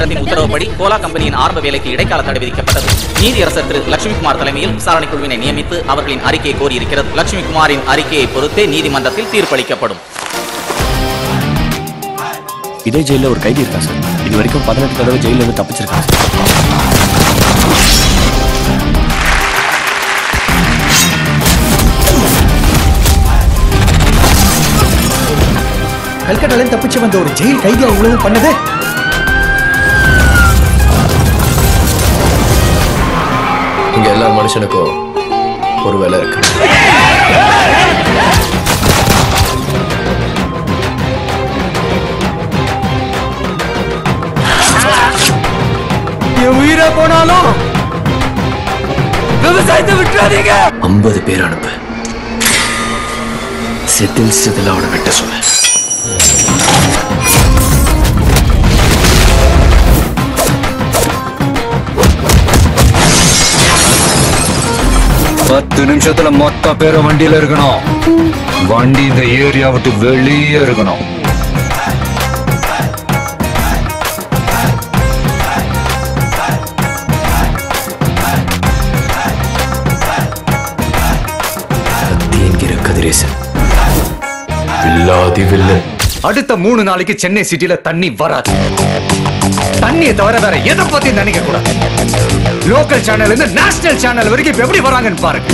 நீதிமன்றத்தின் உத்தரவுப்படி கோலா கம்பெனியின் ஆரம்ப வேலைக்கு இடைக்கால தடை விதிக்கப்பட்டது நீதியரசர் திரு லட்சுமிகுமார் தலைமையில் விசாரணை குழுவினை நியமித்து அவர்களின் அறிக்கையை கோரியிருக்கிறது லட்சுமிகுமாரின் அறிக்கையை பொறுத்தே நீதிமன்றத்தில் தீர்ப்பளிக்கப்படும் இதே ஜெயில ஒரு கைதி இருக்கா சார் இது வரைக்கும் பதினெட்டு தடவை ஜெயில இருந்து தப்பிச்சிருக்காங்க சார் கல்கட்டால தப்பிச்சு வந்த ஒரு ஜெயில் கைதியா இவ்வளவு பண்ணது இங்க எல்லா மனுஷனுக்கும் ஒரு வேலை இருக்கு என் உயிரே போனாலும் விவசாயத்தை விட்டுறாதீங்க ஐம்பது பேர் அனுப்பு செதில் செதில் அவனை வெட்ட சொல்லு பத்து நிமிஷத்துல மொத்த பேரும் வண்டியில இருக்கணும் வண்டி இந்த ஏரியா விட்டு வெளியே இருக்கணும் கத்தி என்கிற கதிரேசன் வில்லாதி வில்லன் அடுத்த மூணு நாளைக்கு சென்னை சிட்டில தண்ணி வராது தண்ணியை தவிர வேற எதை பத்தி நினைக்க கூடாது லோக்கல் சேனல்ல இருந்து நேஷனல் சேனல் வரைக்கும் இப்ப எப்படி வராங்கன்னு பாருங்க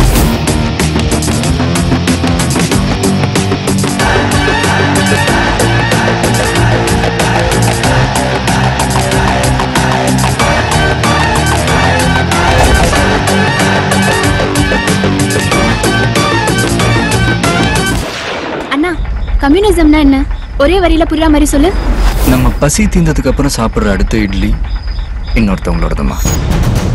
அண்ணா கம்யூனிசம்னா என்ன ஒரே வரியில புரியுற மாதிரி சொல்லு நம்ம பசி தீர்ந்ததுக்கு அப்புறம் சாப்பிடுற அடுத்த இட்லி இன்னொருத்தவங்களோடதுமா